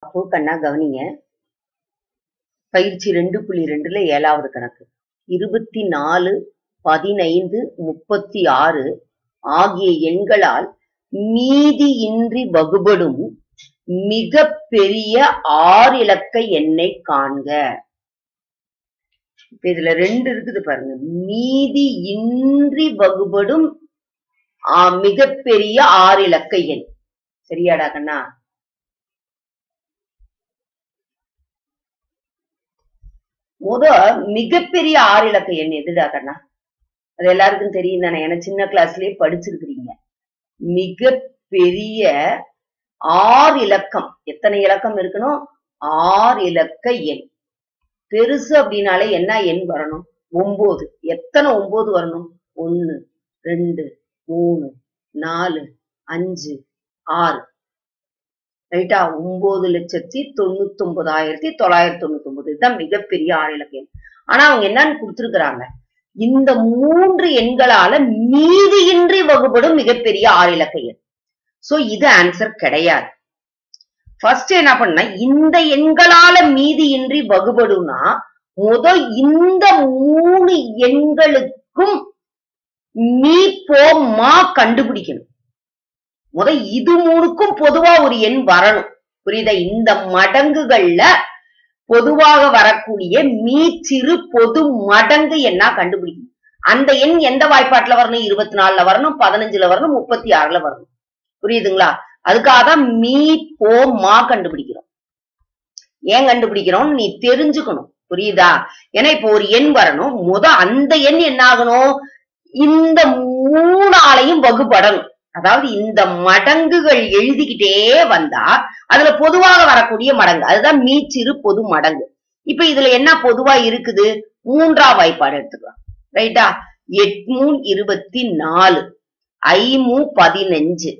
அப்போ கண்ணா கவனிங்க பயிற்சி ரெண்டு புள்ளி ரெண்டுல ஏழாவது கணக்கு இருபத்தி நாலு பதினைந்து முப்பத்தி ஆறு ஆகிய எண்களால் மீதியின்றி வகுபடும் மிக பெரிய ஆறு இலக்க எண்ணை காண்க இப்ப இதுல ரெண்டு இருக்குது பாருங்க மீதி இன்றி வகுபடும் ஆ, மிகப்பெரிய ஆறு இலக்க எண் சரியாடா கண்ணா முத மிகப்பெரிய ஆறு இலக்க எண் எதுடா கண்ணா அது எல்லாருக்கும் தெரியும் தானே ஏன்னா சின்ன கிளாஸ்லயே படிச்சிருக்கிறீங்க மிக பெரிய ஆறு இலக்கம் எத்தனை இலக்கம் இருக்கணும் ஆறு இலக்க எண் பெருசு அப்படின்னாலே என்ன எண் வரணும் ஒன்பது எத்தனை ஒன்பது வரணும் ஒன்னு ரெண்டு மூணு நாலு அஞ்சு ஆறு ரைட்டா ஒன்பது லட்சத்தி தொண்ணூத்தி ஒன்பதாயிரத்தி தொள்ளாயிரத்தி தொண்ணூத்தி ஒன்பது இதுதான் மிகப்பெரிய ஆறு இலக்க எண் ஆனா அவங்க என்னன்னு கொடுத்திருக்கிறாங்க இந்த மூன்று எண்களால மீதியின்றி வகுபடும் மிகப்பெரிய ஆறு இலக்க எண் சோ இது ஆன்சர் கிடையாது ஃபர்ஸ்ட் என்ன பண்ண இந்த எண்களால மீதியின்றி வகுபடும்னா முத இந்த மூணு எண்களுக்கும் மீ போ மா கண்டுபிடிக்கணும் முத இது மூணுக்கும் பொதுவா ஒரு எண் வரணும் புரியுதா இந்த மடங்குகள்ல பொதுவாக வரக்கூடிய மீ சிறு பொது மடங்கு எண்ணா கண்டுபிடிக்கணும் அந்த எண் எந்த வாய்ப்பாட்டுல வரணும் இருபத்தி நாலுல வரணும் பதினஞ்சுல வரணும் முப்பத்தி ஆறுல வரணும் புரியுதுங்களா அதுக்காக தான் மீ போ மா கண்டுபிடிக்கிறோம் ஏன் கண்டுபிடிக்கிறோம் நீ தெரிஞ்சுக்கணும் புரியுதா ஏன்னா இப்போ ஒரு எண் வரணும் முத அந்த எண் என்ன ஆகணும் இந்த மூணாலையும் வகுபடணும் அதாவது இந்த மடங்குகள் எழுதிக்கிட்டே வந்தா அதுல பொதுவாக வரக்கூடிய மடங்கு அதுதான் மீச்சிறு பொது மடங்கு இப்ப இதுல என்ன பொதுவா இருக்குது மூன்றாம் வாய்ப்பாடு எடுத்துக்கலாம் ரைட்டா எட்மூ இருபத்தி நாலு ஐமூ பதினஞ்சு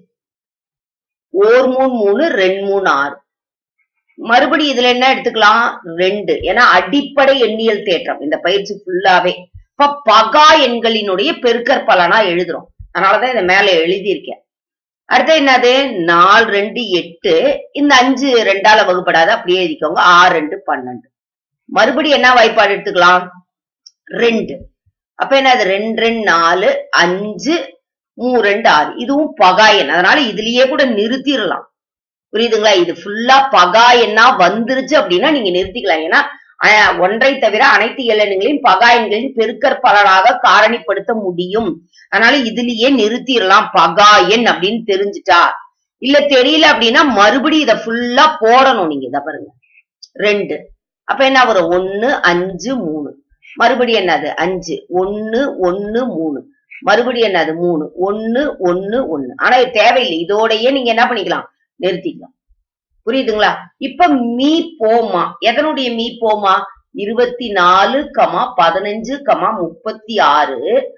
ஓர் மூணு மூணு ரெண்டு மூணு ஆறு மறுபடி இதுல என்ன எடுத்துக்கலாம் ரெண்டு ஏன்னா அடிப்படை எண்ணியல் தேற்றம் இந்த பயிற்சி ஃபுல்லாவே இப்ப பகா எண்களினுடைய பெருக்கற் பலனா எழுதுறோம் அதனாலதான் இதை மேல எழுதியிருக்கேன் அடுத்து என்னது நாலு ரெண்டு எட்டு இந்த அஞ்சு ரெண்டால வகுப்படாது அப்படியே எழுதிக்கோங்க ஆறு ரெண்டு பன்னெண்டு மறுபடி என்ன வாய்ப்பாடு எடுத்துக்கலாம் ரெண்டு அப்ப என்னது ரெண்டு ரெண்டு நாலு அஞ்சு மூணு ரெண்டு ஆறு இதுவும் பகா எண் அதனால இதுலயே கூட நிறுத்திடலாம் புரியுதுங்களா இது ஃபுல்லா பகா எண்ணா வந்துருச்சு அப்படின்னா நீங்க நிறுத்திக்கலாம் ஏன்னா அஹ், ஒன்றை தவிர அனைத்து எண்ணங்களையும் பகா எண்களின் பெருக்கற் பலனாக காரணிப்படுத்த முடியும் அதனால இதுலயே நிறுத்திடலாம் பகா எண் அப்படின்னு தெரிஞ்சுட்டா இல்ல தெரியல அப்படின்னா மறுபடியும் இத ஃபுல்லா போடணும் நீங்க இத பாருங்க ரெண்டு அப்ப என்ன வரும் ஒன்னு அஞ்சு மூணு மறுபடியும் என்னது அஞ்சு ஒன்னு ஒன்னு மூணு மறுபடியும் என்னது மூணு ஒன்னு ஒன்னு ஒன்னு ஆனா இது தேவையில்லை இதோடயே நீங்க என்ன பண்ணிக்கலாம் நிறுத்திக்கலாம் புரியுதுங்களா இப்ப மீ போமா எதனுடைய மீ போமா இருபத்தி நாலு கமா பதினஞ்சு கமா முப்பத்தி ஆறு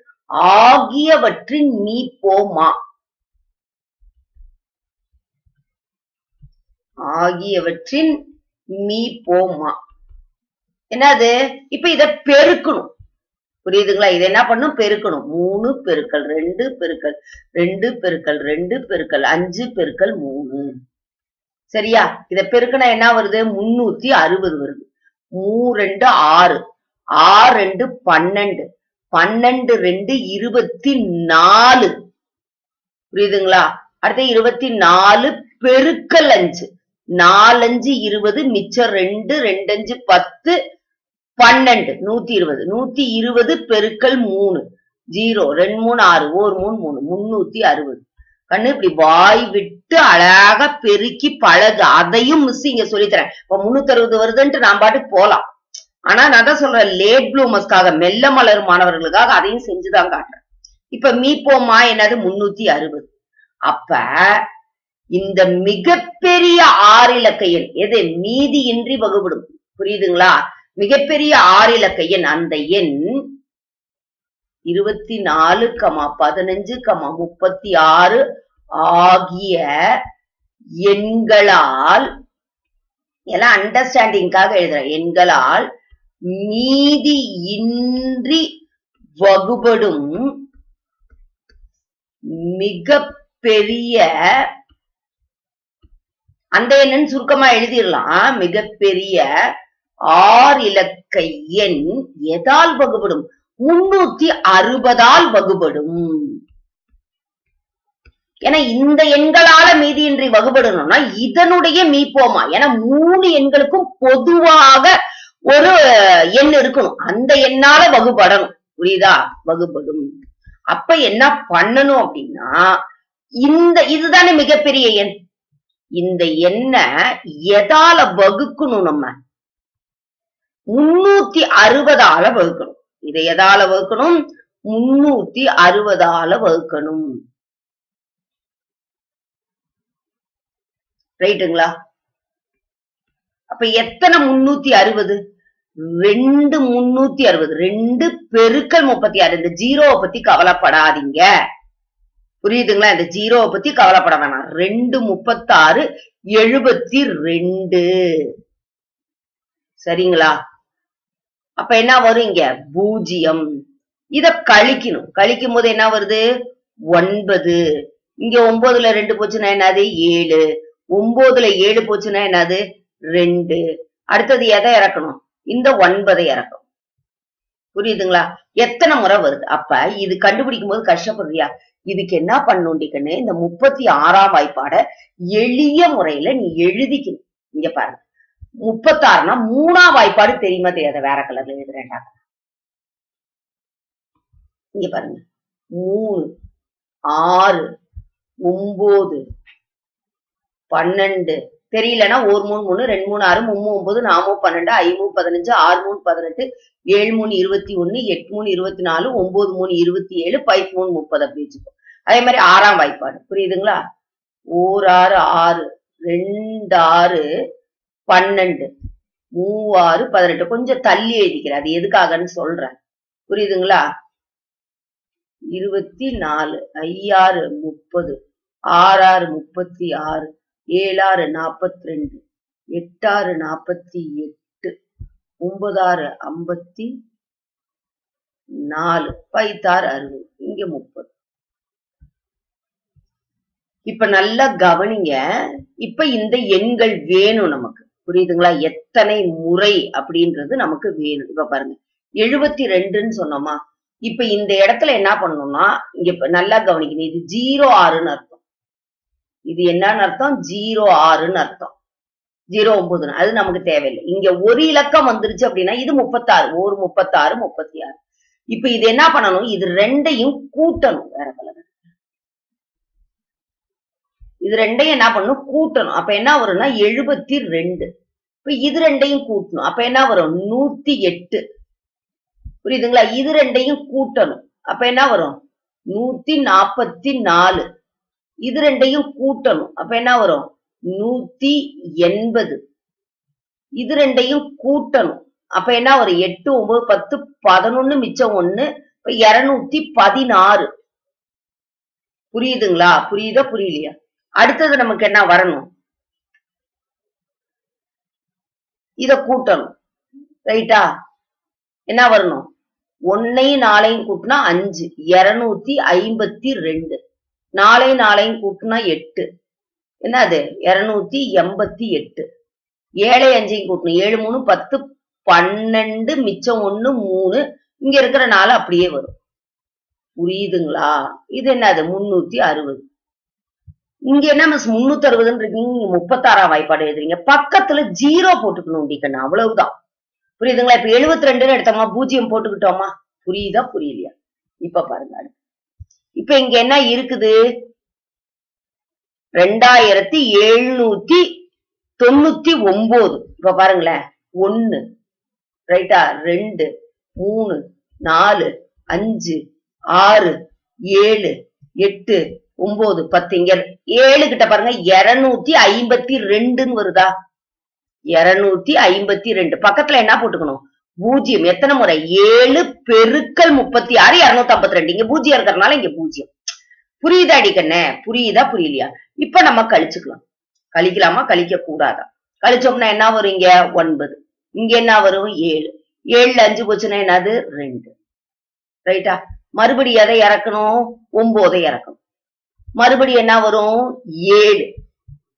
ஆகியவற்றின் மீ போமா ஆகியவற்றின் மீ போமா என்னது இப்ப இத பெருக்கணும் புரியுதுங்களா இது என்ன பண்ணும் பெருக்கணும் மூணு பெருக்கல் ரெண்டு பெருக்கல் ரெண்டு பெருக்கல் ரெண்டு பெருக்கல் அஞ்சு பெருக்கல் மூணு சரியா இத பெருக்கினா என்ன வருது முன்னூத்தி அறுபது வருது மூ ரெண்டு ஆறு ஆறு ரெண்டு பன்னெண்டு பன்னெண்டு ரெண்டு இருபத்தி நாலு புரியுதுங்களா அடுத்து இருபத்தி நாலு பெருக்கல் அஞ்சு நாலஞ்சு இருபது மிச்சம் ரெண்டு ரெண்டஞ்சு பத்து பன்னெண்டு நூத்தி இருபது நூத்தி இருபது பெருக்கல் மூணு ஜீரோ ரெண்டு மூணு ஆறு ஒரு மூணு மூணு முன்னூத்தி அறுபது கண்ணு இப்படி வாய் விட்டு அழகா பெருக்கி பழகு அதையும் மிஸ் இங்க சொல்லித்தரேன் இப்ப முன்னூத்தி அறுபது வருதுன்ட்டு நான் பாட்டுக்கு போலாம் ஆனா நான் தான் சொல்றேன் லேட் ப்ளூமர்ஸ்க்காக மெல்ல மலர் மாணவர்களுக்காக அதையும் செஞ்சுதான் காட்டுறேன் இப்ப மீப்போமா என்னது முன்னூத்தி அறுபது அப்ப இந்த மிகப்பெரிய ஆறு இலக்க எண் எது மீதியின்றி வகுபடும் புரியுதுங்களா மிகப்பெரிய ஆறு இலக்க எண் அந்த எண் இருபத்தி நாலு கமா பதினஞ்சு கமா முப்பத்தி ஆறு ஆகிய எண்களால் எல்லாம் அண்டர்ஸ்டாண்டிங்காக எழுதுறேன் எண்களால் மீதி இன்றி வகுபடும் மிக பெரிய அந்த எண்ணுன்னு சுருக்கமா எழுதிடலாம் மிகப்பெரிய ஆர் இலக்க எண் எதால் வகுபடும் முன்னூத்தி அறுபதால் வகுபடும் ஏன்னா இந்த எண்களால மீதியின்றி வகுபடணும்னா இதனுடைய மீப்போமா ஏன்னா மூணு எண்களுக்கும் பொதுவாக ஒரு எண் இருக்கணும் அந்த எண்ணால வகுபடணும் புரியுதா வகுபடும் அப்ப என்ன பண்ணணும் அப்படின்னா இந்த இதுதானே மிகப்பெரிய எண் இந்த எண்ணை எதால வகுக்கணும் நம்ம முன்னூத்தி அறுபதால வகுக்கணும் இதை எதால வகுக்கணும் முன்னூத்தி அறுபதால வகுக்கணும் ரைட்டுங்களா அப்ப எத்தனை முன்னூத்தி அறுபது ரெண்டு முன்னூத்தி அறுபது ரெண்டு பெருக்கல் முப்பத்தி ஆறு இந்த ஜீரோவை பத்தி கவலைப்படாதீங்க புரியுதுங்களா இந்த ஜீரோவை பத்தி கவலைப்பட வேணாம் ரெண்டு முப்பத்தாறு எழுபத்தி ரெண்டு சரிங்களா அப்ப என்ன வரும் இங்க பூஜ்ஜியம் இத கழிக்கணும் கழிக்கும் போது என்ன வருது ஒன்பது இங்க ஒன்பதுல ரெண்டு போச்சுன்னா என்னது ஏழு ஒன்பதுல ஏழு போச்சுன்னா என்னது ரெண்டு அடுத்தது எதை இறக்கணும் இந்த ஒன்பதை இறக்கணும் புரியுதுங்களா எத்தனை முறை வருது அப்ப இது கண்டுபிடிக்கும் போது கஷ்டப்படுறியா இதுக்கு என்ன பண்ணுண்டிக்கன்னு இந்த முப்பத்தி ஆறாம் வாய்ப்பாட எளிய முறையில நீ எழுதிக்கணும் இங்க பாருங்க முப்பத்தாறுனா மூணாம் வாய்ப்பாடு தெரியுமா தெரியாத வேற கலர்ல எழுதுறேன்டா இங்க பாருங்க மூணு ஆறு ஒன்பது பன்னெண்டு தெரியலன்னா ஒரு மூணு மூணு ரெண்டு மூணு ஆறு மூணு ஒன்பது நாமு பன்னெண்டு ஐ மூணு பதினஞ்சு ஆறு மூணு பதினெட்டு ஏழு மூணு இருபத்தி ஒண்ணு எட்டு மூணு இருபத்தி நாலு ஒன்பது மூணு இருபத்தி ஏழு பைப் மூணு முப்பது அப்படி வச்சுக்கோ அதே மாதிரி ஆறாம் வாய்ப்பாடு புரியுதுங்களா ஓர் ஆறு ஆறு ரெண்டு ஆறு பன்னெண்டு மூவாறு பதினெட்டு கொஞ்சம் தள்ளி எழுதிக்கிறேன் அது எதுக்காகன்னு சொல்றேன் புரியுதுங்களா இருபத்தி நாலு ஐயாறு முப்பது ஆறாறு முப்பத்தி ஆறு ஏழாறு நாற்பத்தி ரெண்டு எட்டாறு நாற்பத்தி எட்டு ஒன்பதாறு ஐம்பத்தி நாலு பைத்தாறு அறுபது இங்க முப்பது இப்ப நல்லா கவனிங்க இப்ப இந்த எண்கள் வேணும் நமக்கு புரியுதுங்களா எத்தனை முறை அப்படின்றது நமக்கு வேணும் இப்ப பாருங்க எழுபத்தி ரெண்டுன்னு சொன்னோமா இப்ப இந்த இடத்துல என்ன பண்ணணும்னா இங்க இப்ப நல்லா கவனிக்கணும் இது ஜீரோ ஆறுன்னு அர்த்தம் இது என்னன்னு அர்த்தம் ஜீரோ ஆறுன்னு அர்த்தம் ஜீரோ ஒன்பதுன்னு அது நமக்கு தேவையில்லை இங்க ஒரு இலக்கம் வந்துருச்சு அப்படின்னா இது முப்பத்தாறு ஒரு முப்பத்தாறு முப்பத்தி ஆறு இப்ப இது என்ன பண்ணணும் இது ரெண்டையும் கூட்டணும் வேற கலர் இது ரெண்டையும் என்ன பண்ணணும் கூட்டணும் அப்ப என்ன வரும்னா எழுபத்தி ரெண்டு இப்ப இது ரெண்டையும் கூட்டணும் அப்ப என்ன வரும் நூத்தி எட்டு புரியுதுங்களா இது ரெண்டையும் கூட்டணும் அப்ப என்ன வரும் நூத்தி நாப்பத்தி நாலு இது ரெண்டையும் கூட்டணும் அப்ப என்ன வரும் நூத்தி எண்பது இது ரெண்டையும் கூட்டணும் அப்ப என்ன வரும் எட்டு ஒன்பது பத்து பதினொன்னு மிச்சம் ஒண்ணு இப்ப இருநூத்தி பதினாறு புரியுதுங்களா புரியுதா புரியலையா அடுத்தது நமக்கு என்ன வரணும் இத கூட்டணும் ரைட்டா என்ன வரணும் ஒன்னையும் நாளையும் கூட்டினா அஞ்சு இருநூத்தி ஐம்பத்தி ரெண்டு நாளையும் நாளையும் கூட்டினா எட்டு என்ன அது இருநூத்தி எண்பத்தி எட்டு ஏழை அஞ்சையும் கூட்டணும் ஏழு மூணு பத்து பன்னெண்டு மிச்சம் ஒண்ணு மூணு இங்க இருக்கிற நாள் அப்படியே வரும் புரியுதுங்களா இது என்னது முன்னூத்தி அறுபது இங்க என்ன மிஸ் முன்னூத்தி அறுபதுன்னு இருக்கீங்க நீங்க முப்பத்தாறாம் வாய்ப்பாடு எழுதுறீங்க பக்கத்துல ஜீரோ போட்டுக்கணும் டிக்கணும் அவ்வளவுதான் புரியுதுங்களா இப்ப எழுபத்தி ரெண்டுன்னு எடுத்தோமா பூஜ்ஜியம் போட்டுக்கிட்டோமா புரியுதா புரியலையா இப்ப பாருங்க அடுத்து. இப்ப இங்க என்ன இருக்குது ரெண்டாயிரத்தி எழுநூத்தி தொண்ணூத்தி ஒன்பது இப்ப பாருங்களேன் ஒண்ணு ரைட்டா ரெண்டு மூணு நாலு அஞ்சு ஆறு ஏழு எட்டு ஒன்பது பத்து இங்க ஏழு கிட்ட பாருங்க இருநூத்தி ஐம்பத்தி ரெண்டுன்னு வருதா இருநூத்தி ஐம்பத்தி ரெண்டு பக்கத்துல என்ன போட்டுக்கணும் பூஜ்ஜியம் எத்தனை முறை ஏழு பெருக்கல் முப்பத்தி ஆறு இருநூத்தி ஐம்பத்தி ரெண்டு இங்க பூஜ்ஜியம் இருக்கிறதுனால இங்க பூஜ்ஜியம் புரியுதா அடிக்கண்ணே புரியுதா புரியலையா இப்ப நம்ம கழிச்சுக்கலாம் கழிக்கலாமா கழிக்க கூடாதா கழிச்சோம்னா என்ன வரும் இங்க ஒன்பது இங்க என்ன வரும் ஏழு ஏழுல அஞ்சு போச்சுன்னா என்னது ரெண்டு ரைட்டா மறுபடி எதை இறக்கணும் ஒன்பதை இறக்கணும் மறுபடி என்ன வரும் ஏழு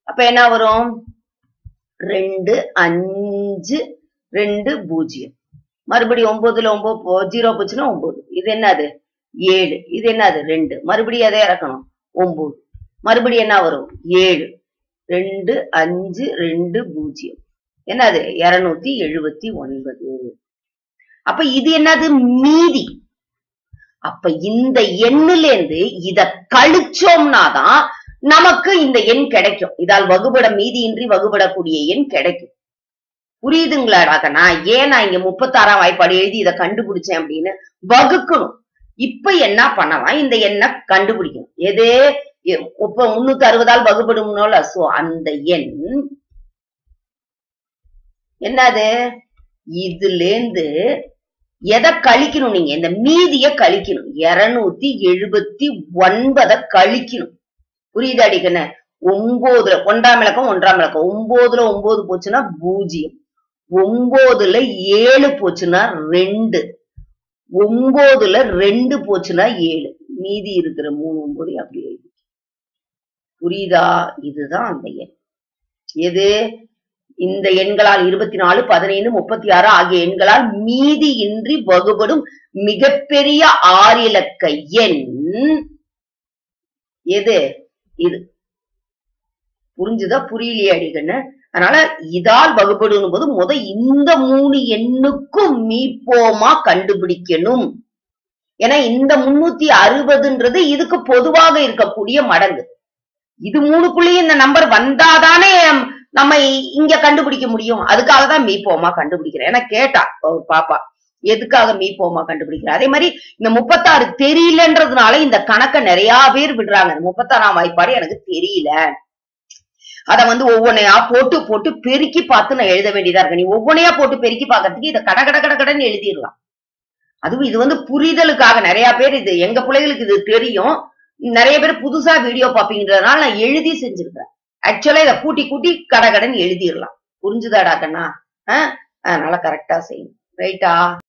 அப்ப என்ன வரும் ரெண்டு அஞ்சு ரெண்டு பூஜ்ஜியம் மறுபடியும் ஒன்பதுல ஒன்பது போ- ஜீரோ போச்சுன்னா ஒன்பது இது என்னது ஏழு இது என்னது ரெண்டு மறுபடியும் எதை இறக்கணும் ஒன்பது மறுபடியும் என்ன வரும் ஏழு ரெண்டு அஞ்சு ரெண்டு பூஜ்ஜியம் என்னது இருநூத்தி எழுபத்தி ஒன்பது அப்ப இது என்னது மீதி அப்ப இந்த எண்ணுல இருந்து இத கழிச்சோம்னா தான் நமக்கு இந்த எண் கிடைக்கும் இதால் வகுபட மீதியின்றி வகுபடக்கூடிய எண் கிடைக்கும் புரியுதுங்களாடா கண்ணா ஏன் நான் இங்க முப்பத்தாறாம் வாய்ப்பாடு எழுதி இதை கண்டுபிடிச்சேன் அப்படின்னு வகுக்கணும் இப்ப என்ன பண்ணலாம் இந்த எண்ணை கண்டுபிடிக்கணும் எது எ- இப்ப முன்னூத்தி அறுபதால் வகுபடும்னோல சோ அந்த எண் என்னது இதுல இருந்து எதை கழிக்கணும் நீங்க இந்த மீதிய கழிக்கணும் இருநூத்தி எழுபத்தி ஒன்பதை கழிக்கணும் புரியுது அடிக்கண்ண ஒன்பதுல ஒன்றாம் இலக்கம் ஒன்றாம் இலக்கம் ஒன்பதுல ஒன்பது போச்சுன்னா பூஜ்ஜியம் ஒன்பதுல ஏழு போச்சுன்னா ரெண்டு ஒன்பதுல ரெண்டு போச்சுன்னா ஏழு மீதி இருக்கிற மூணு ஒன்பது அப்படி எழுதி புரியுதா இதுதான் அந்த எண் எது இந்த எண்களால் இருபத்தி நாலு பதினைந்து முப்பத்தி ஆறு ஆகிய எண்களால் மீதி இன்றி வகுபடும் மிகப்பெரிய ஆறிலக்க எண் எது இது புரிஞ்சுதா புரியலையே அடிக்கண்ணு அதனால இதால் வகுப்படும் போது முத இந்த மூணு எண்ணுக்கும் மீப்போமா கண்டுபிடிக்கணும் ஏன்னா இந்த முன்னூத்தி அறுபதுன்றது இதுக்கு பொதுவாக இருக்கக்கூடிய மடங்கு இது மூணுக்குள்ளேயும் இந்த நம்பர் வந்தாதானே நம்ம இங்க கண்டுபிடிக்க முடியும் அதுக்காக தான் மீப்போமா கண்டுபிடிக்கிறேன் ஏன்னா கேட்டா ஒரு பாப்பா எதுக்காக மீப்போமா கண்டுபிடிக்கிறேன் அதே மாதிரி இந்த முப்பத்தாறு தெரியலன்றதுனால இந்த கணக்கை நிறைய பேர் விடுறாங்க இந்த முப்பத்தாறாம் வாய்ப்பாடு எனக்கு தெரியல அத வந்து ஒவ்வொன்னையா போட்டு போட்டு பெருக்கி பார்த்து நான் எழுத வேண்டியதா இருக்கு நீ ஒவ்வொன்னையா போட்டு பெருக்கி பார்க்கறதுக்கு இதை கட கட கட கடன்னு எழுதிடலாம் அதுவும் இது வந்து புரிதலுக்காக நிறைய பேர் இது எங்க பிள்ளைகளுக்கு இது தெரியும் நிறைய பேர் புதுசா வீடியோ பாப்பீங்கன்றதுனால நான் எழுதி செஞ்சிருக்கிறேன் ஆக்சுவலா இதை கூட்டி கூட்டி கட கடன்னு எழுதிடலாம் புரிஞ்சுதாடா கண்ணா ஆஹ் அதனால கரெக்டா செய்யணும் ரைட்டா